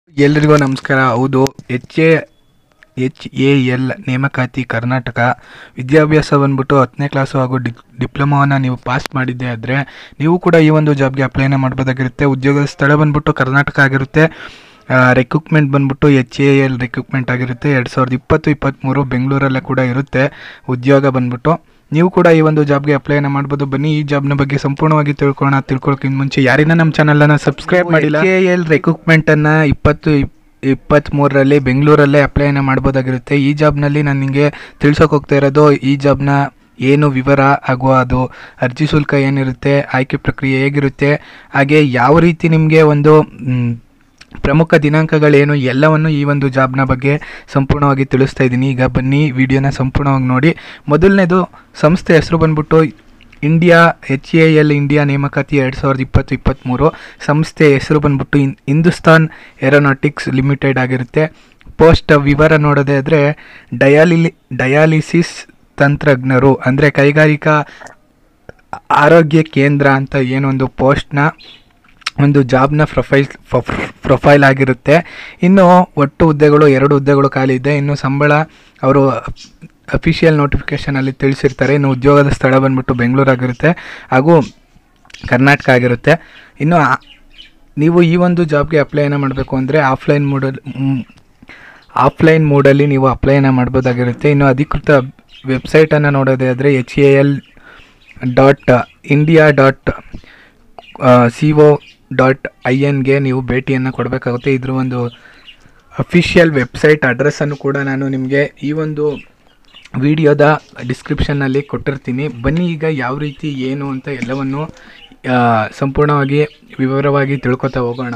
ಎಲ್ರಿಗೂ ನಮಸ್ಕಾರ ಹೌದು H A H A L ನೇಮಕಾತಿ ಕರ್ನಾಟಕ ವಿದ್ಯಾಭ್ಯಾಸ ಬಂದ್ಬಿಟ್ಟು ಹತ್ತನೇ ಕ್ಲಾಸು ಹಾಗೂ ಡಿ ಡಿಪ್ಲೊಮಾವನ್ನು ನೀವು ಪಾಸ್ ಮಾಡಿದ್ದೆ ಆದರೆ ನೀವು ಕೂಡ ಈ ಒಂದು ಜಾಬ್ಗೆ ಅಪ್ಲೈನ ಮಾಡ್ಬೋದಾಗಿರುತ್ತೆ ಉದ್ಯೋಗದ ಸ್ಥಳ ಬಂದ್ಬಿಟ್ಟು ಕರ್ನಾಟಕ ಆಗಿರುತ್ತೆ ರೆಕ್ರೂಟ್ಮೆಂಟ್ ಬಂದ್ಬಿಟ್ಟು ಎಚ್ ಎ ಎಲ್ ರೆಕ್ರೂಟ್ಮೆಂಟ್ ಆಗಿರುತ್ತೆ ಎರಡು ಸಾವಿರದ ಇಪ್ಪತ್ತು ಇಪ್ಪತ್ತ್ಮೂರು ಬೆಂಗಳೂರಲ್ಲೇ ಕೂಡ ಇರುತ್ತೆ ಉದ್ಯೋಗ ಬಂದ್ಬಿಟ್ಟು ನೀವು ಕೂಡ ಈ ಒಂದು ಜಾಬ್ಗೆ ಅಪ್ಲೈನ ಮಾಡ್ಬೋದು ಬನ್ನಿ ಈ ಜಾಬ್ನ ಬಗ್ಗೆ ಸಂಪೂರ್ಣವಾಗಿ ತಿಳ್ಕೊಳ್ಳೋಣ ತಿಳ್ಕೊಳ್ಳೋಕ್ಕಿಂತ ಮುಂಚೆ ಯಾರಿನ ನಮ್ಮ ಚಾನಲನ್ನು ಸಬ್ಸ್ಕ್ರೈಬ್ ಮಾಡಿಲ್ಲ ಎ ಎಲ್ ರೆಕ್ರೂಟ್ಮೆಂಟನ್ನು ಇಪ್ಪತ್ತು ಇಪ್ಪತ್ತ್ಮೂರರಲ್ಲಿ ಬೆಂಗಳೂರಲ್ಲೇ ಅಪ್ಲೈನ ಮಾಡ್ಬೋದಾಗಿರುತ್ತೆ ಈ ಜಾಬ್ನಲ್ಲಿ ನಾನು ನಿಮಗೆ ತಿಳ್ಸೋಕೆ ಹೋಗ್ತಾ ಇರೋದು ಈ ಜಾಬ್ನ ಏನು ವಿವರ ಹಾಗೂ ಅದು ಅರ್ಜಿ ಶುಲ್ಕ ಏನಿರುತ್ತೆ ಆಯ್ಕೆ ಪ್ರಕ್ರಿಯೆ ಹೇಗಿರುತ್ತೆ ಹಾಗೆ ಯಾವ ರೀತಿ ನಿಮಗೆ ಒಂದು ಮ್, ಪ್ರಮುಖ ದಿನಾಂಕಗಳೇನು ಎಲ್ಲವನ್ನು ಈ ಒಂದು ಜಾಬ್ನ ಬಗ್ಗೆ ಸಂಪೂರ್ಣವಾಗಿ ತಿಳಿಸ್ತಾ ಇದ್ದೀನಿ ಈಗ ಬನ್ನಿ ವಿಡಿಯೋನ ಸಂಪೂರ್ಣವಾಗಿ ನೋಡಿ ಮೊದಲನೇದು ಸಂಸ್ಥೆ ಹೆಸರು ಬಂದ್ಬಿಟ್ಟು India H A L India ನೇಮಕಾತಿ ಎರಡು ಸಾವಿರದ ಇಪ್ಪತ್ತು ಇಪ್ಪತ್ತ್ಮೂರು ಸಂಸ್ಥೆ ಹೆಸರು ಬಂದ್ಬಿಟ್ಟು ಇನ್ ಹಿಂದೂಸ್ತಾನ್ ಏರೋನಾಟಿಕ್ಸ್ ಲಿಮಿಟೆಡ್ ಆಗಿರುತ್ತೆ ಪೋಸ್ಟ್ ವಿವರ ನೋಡೋದೇ ಆದರೆ ಡಯಾಲಿ ಡಯಾಲಿಸಿಸ್ ತಂತ್ರಜ್ಞರು ಅಂದರೆ ಕೈಗಾರಿಕಾ ಆರೋಗ್ಯ ಕೇಂದ್ರ ಅಂತ ಏನೊಂದು ಪೋಸ್ಟ್ನ ಒಂದು ಜಾಬ್ನ ಪ್ರೊಫೈಲ್ ಪ್ರೊಫೈಲ್ ಆಗಿರುತ್ತೆ ಇನ್ನು ಒಟ್ಟು ಹುದ್ದೆಗಳು ಎರಡು ಹುದ್ದೆಗಳು ಖಾಲಿ ಇದೆ ಇನ್ನು ಸಂಬಳ ಅವರು ಅಫಿಷಿಯಲ್ ನೋಟಿಫಿಕೇಷನಲ್ಲಿ ತಿಳಿಸಿರ್ತಾರೆ ಇನ್ನು ಉದ್ಯೋಗದ ಸ್ಥಳ ಬಂದ್ಬಿಟ್ಟು ಬೆಂಗಳೂರು ಆಗಿರುತ್ತೆ ಹಾಗೂ ಕರ್ನಾಟಕ ಆಗಿರುತ್ತೆ ಇನ್ನು ಆ- ನೀವು ಈ ಒಂದು ಜಾಬ್ಗೆ ಅಪ್ಲೈನ ಮಾಡಬೇಕು ಅಂದರೆ ಆಫ್ಲೈನ್ ಮೋಡಲ್ ಆಫ್ಲೈನ್ ಮೋಡಲ್ಲಿ ನೀವು ಅಪ್ಲೈನ ಮಾಡ್ಬೋದಾಗಿರುತ್ತೆ ಇನ್ನು ಅಧಿಕೃತ ವೆಬ್ಸೈಟನ್ನು ನೋಡೋದೇ ಆದರೆ H A L dot India dot C O dot I ಎನ್ಗೆ ನೀವು ಭೇಟಿಯನ್ನು ಕೊಡಬೇಕಾಗುತ್ತೆ ಇದ್ರ ಒಂದು ಅಫಿಷಿಯಲ್ ವೆಬ್ಸೈಟ್ ಅಡ್ರೆಸ್ಸನ್ನು ಕೂಡ ನಾನು ನಿಮಗೆ ಈ ಒಂದು ವಿಡಿಯೋದ ಡಿಸ್ಕ್ರಿಪ್ಷನ್ನಲ್ಲಿ ಕೊಟ್ಟಿರ್ತೀನಿ ಬನ್ನಿ ಈಗ ಯಾವ ರೀತಿ ಏನು ಅಂತ ಎಲ್ಲವನ್ನು ಆ, ಸಂಪೂರ್ಣವಾಗಿ ವಿವರವಾಗಿ ತಿಳ್ಕೊತಾ ಹೋಗೋಣ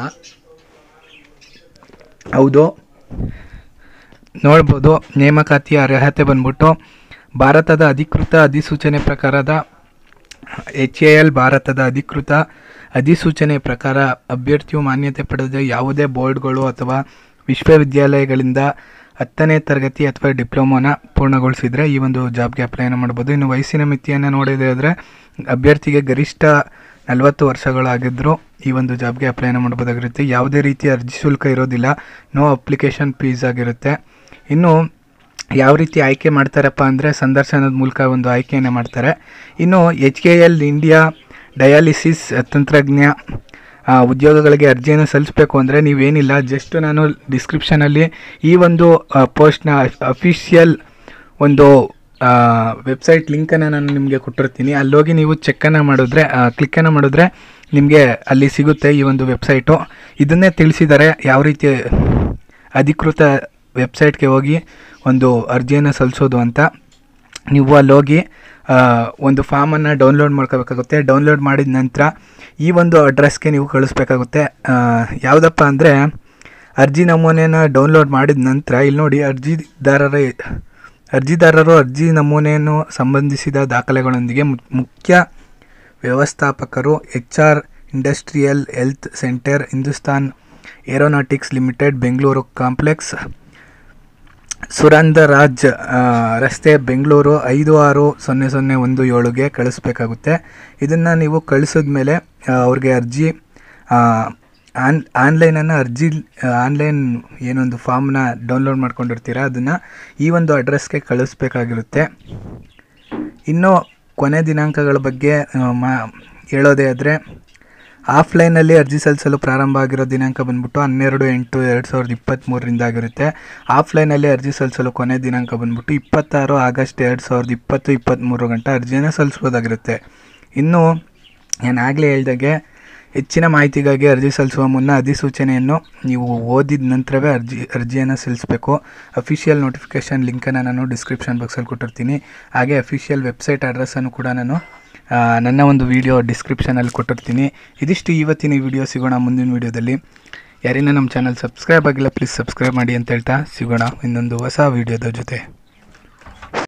ಹೌದು ನೋಡ್ಬೋದು ನೇಮಕಾತಿಯ ಅರ್ಹತೆ ಬಂದ್ಬಿಟ್ಟು ಭಾರತದ ಅಧಿಕೃತ ಅಧಿಸೂಚನೆ ಪ್ರಕಾರದ ಎಚ್ ಎ ಎಲ್ ಭಾರತದ ಅಧಿಕೃತ ಅಧಿಸೂಚನೆ ಪ್ರಕಾರ ಅಭ್ಯರ್ಥಿಯು ಮಾನ್ಯತೆ ಪಡೆದ ಯಾವುದೇ ಬೋರ್ಡ್ಗಳು ಅಥವಾ ವಿಶ್ವವಿದ್ಯಾಲಯಗಳಿಂದ ಹತ್ತನೇ ತರಗತಿ ಅಥವಾ ಡಿಪ್ಲೊಮೋನ ಪೂರ್ಣಗೊಳಿಸಿದರೆ ಈ ಒಂದು ಜಾಬ್ಗೆ ಅಪ್ಲೈನ ಮಾಡ್ಬೋದು ಇನ್ನು ವಯಸ್ಸಿನ ಮಿತಿಯನ್ನು ನೋಡಿದೆ ಆದರೆ ಅಭ್ಯರ್ಥಿಗೆ ಗರಿಷ್ಠ ನಲವತ್ತು ವರ್ಷಗಳಾಗಿದ್ದರೂ ಈ ಒಂದು ಜಾಬ್ಗೆ ಅಪ್ಲೈನ ಮಾಡ್ಬೋದಾಗಿರುತ್ತೆ ಯಾವುದೇ ರೀತಿಯ ಅರ್ಜಿ ಶುಲ್ಕ ಇರೋದಿಲ್ಲ ನೋ ಅಪ್ಲಿಕೇಶನ್ ಫೀಸ್ ಆಗಿರುತ್ತೆ ಇನ್ನು ಯಾವ ರೀತಿ ಆಯ್ಕೆ ಮಾಡ್ತಾರಪ್ಪ ಅಂದರೆ ಸಂದರ್ಶನದ ಮೂಲಕ ಒಂದು ಆಯ್ಕೆಯನ್ನು ಮಾಡ್ತಾರೆ ಇನ್ನು H K L India dialysis ತಂತ್ರಜ್ಞ ಆ, ಉದ್ಯೋಗಗಳಿಗೆ ಅರ್ಜಿಯನ್ನು ಸಲ್ಲಿಸಬೇಕು ಅಂದರೆ ನೀವೇನಿಲ್ಲ ಜಸ್ಟ್ ನಾನು ಡಿಸ್ಕ್ರಿಪ್ಷನಲ್ಲಿ ಈ ಒಂದು ಪೋಸ್ಟ್ನ ಅಫಿಷಿಯಲ್ ಒಂದು ವೆಬ್ಸೈಟ್ ಲಿಂಕನ್ನು ನಾನು ನಿಮಗೆ ಕೊಟ್ಟಿರ್ತೀನಿ ಅಲ್ಲೋಗಿ ನೀವು ಚೆಕ್ಕನ್ನು ಮಾಡಿದ್ರೆ ಕ್ಲಿಕ್ಕನ್ನು ಮಾಡಿದ್ರೆ ನಿಮಗೆ ಅಲ್ಲಿ ಸಿಗುತ್ತೆ ಈ ಒಂದು ವೆಬ್ಸೈಟು ಇದನ್ನೇ ತಿಳಿಸಿದ್ದಾರೆ ಯಾವ ರೀತಿ ಅಧಿಕೃತ ವೆಬ್ಸೈಟ್ಗೆ ಹೋಗಿ ಒಂದು ಅರ್ಜಿಯನ್ನು ಸಲ್ಲಿಸೋದು ಅಂತ ನೀವು ಅಲ್ಲಿ ಹೋಗಿ ಆ, ಒಂದು ಫಾರ್ಮನ್ನು ಡೌನ್ಲೋಡ್ ಮಾಡ್ಕೋಬೇಕಾಗುತ್ತೆ ಡೌನ್ಲೋಡ್ ಮಾಡಿದ ನಂತರ ಈ ಒಂದು ಅಡ್ರೆಸ್ಗೆ ನೀವು ಕಳಿಸ್ಬೇಕಾಗುತ್ತೆ ಆ, ಯಾವುದಪ್ಪ ಅಂದರೆ ಅರ್ಜಿ ನಮೂನೆನ ಡೌನ್ಲೋಡ್ ಮಾಡಿದ ನಂತರ ಇಲ್ಲಿ ನೋಡಿ ಅರ್ಜಿದಾರರ ಅರ್ಜಿದಾರರು ಅರ್ಜಿ ನಮೂನೆಯನ್ನು ಸಂಬಂಧಿಸಿದ ದಾಖಲೆಗಳೊಂದಿಗೆ ಮು- ಮುಖ್ಯ ವ್ಯವಸ್ಥಾಪಕರು H R industrial health centre Hindustan Aeronautics Limited Bengaluru complex Surandaraj ಆ, ರಸ್ತೆ ಬೆಂಗಳೂರು ಐದು ಆರು ಸೊನ್ನೆ ಸೊನ್ನೆ ಒಂದು ಏಳುಗೆ ಕಳಿಸ್ಬೇಕಾಗುತ್ತೆ ಇದನ್ನು ನೀವು ಕಳಿಸಿದ ಮೇಲೆ ಅವ್ರಿಗೆ ಅರ್ಜಿ ಆ, ಆನ್ ಆನ್ಲೈನನ್ನು ಅರ್ಜಿ ಆನ್ಲೈನ್ ಏನೊಂದು ಫಾರ್ಮ್ನ ಡೌನ್ಲೋಡ್ ಮಾಡ್ಕೊಂಡಿರ್ತೀರ ಅದನ್ನು ಈ ಒಂದು ಅಡ್ರೆಸ್ಗೆ ಕಳಿಸ್ಬೇಕಾಗಿರುತ್ತೆ ಇನ್ನು ಕೊನೆ ದಿನಾಂಕಗಳ ಬಗ್ಗೆ ಆ, ಮಾ ಹೇಳೋದೇ ಆದರೆ ಆಫ್ಲೈನಲ್ಲಿ ಅರ್ಜಿ ಸಲ್ಲಿಸಲು ಪ್ರಾರಂಭ ಆಗಿರೋ ದಿನಾಂಕ ಬಂದ್ಬಿಟ್ಟು ಹನ್ನೆರಡು ಎಂಟು ಎರಡು ಸಾವಿರದ ಇಪ್ಪತ್ತ್ಮೂರರಿಂದ ಆಗಿರುತ್ತೆ ಆಫ್ಲೈನಲ್ಲಿ ಅರ್ಜಿ ಸಲ್ಲಿಸಲು ಕೊನೆ ದಿನಾಂಕ ಬಂದ್ಬಿಟ್ಟು ಇಪ್ಪತ್ತಾರು ಆಗಸ್ಟ್ ಎರಡು ಸಾವಿರದ ಇಪ್ಪತ್ತು ಇಪ್ಪತ್ತ್ಮೂರು ಗಂಟೆ ಅರ್ಜಿಯನ್ನು ಸಲ್ಲಿಸ್ಬೋದಾಗಿರುತ್ತೆ ಇನ್ನು ನಾನು ಆಗಲೇ ಹೇಳ್ದಾಗೆ ಹೆಚ್ಚಿನ ಮಾಹಿತಿಗಾಗಿ ಅರ್ಜಿ ಸಲ್ಲಿಸುವ ಮುನ್ನ ಅಧಿಸೂಚನೆಯನ್ನು ನೀವು ಓದಿದ ನಂತರವೇ ಅರ್ಜಿ ಅರ್ಜಿಯನ್ನು ಸಲ್ಲಿಸಬೇಕು ಅಫಿಷಿಯಲ್ ನೋಟಿಫಿಕೇಷನ್ ಲಿಂಕನ್ನು ನಾನು ಡಿಸ್ಕ್ರಿಪ್ಷನ್ ಬಾಕ್ಸಲ್ಲಿ ಕೊಟ್ಟಿರ್ತೀನಿ ಹಾಗೆ ಅಫಿಷಿಯಲ್ ವೆಬ್ಸೈಟ್ ಅಡ್ರೆಸ್ಸನ್ನು ಕೂಡ ನಾನು ಆ, ನನ್ನ ಒಂದು ವಿಡಿಯೋ ಡಿಸ್ಕ್ರಿಪ್ಷನಲ್ಲಿ ಕೊಟ್ಟಿರ್ತೀನಿ ಇದಿಷ್ಟು ಇವತ್ತಿನ ಈ ವಿಡಿಯೋ ಸಿಗೋಣ ಮುಂದಿನ ವಿಡಿಯೋದಲ್ಲಿ ಯಾರಿನ ನಮ್ಮ ಚಾನಲ್ ಸಬ್ಸ್ಕ್ರೈಬ್ ಆಗಿಲ್ಲ ಪ್ಲೀಸ್ ಸಬ್ಸ್ಕ್ರೈಬ್ ಮಾಡಿ ಅಂತ ಹೇಳ್ತಾ ಸಿಗೋಣ ಇನ್ನೊಂದು ಹೊಸ ವಿಡಿಯೋದ ಜೊತೆ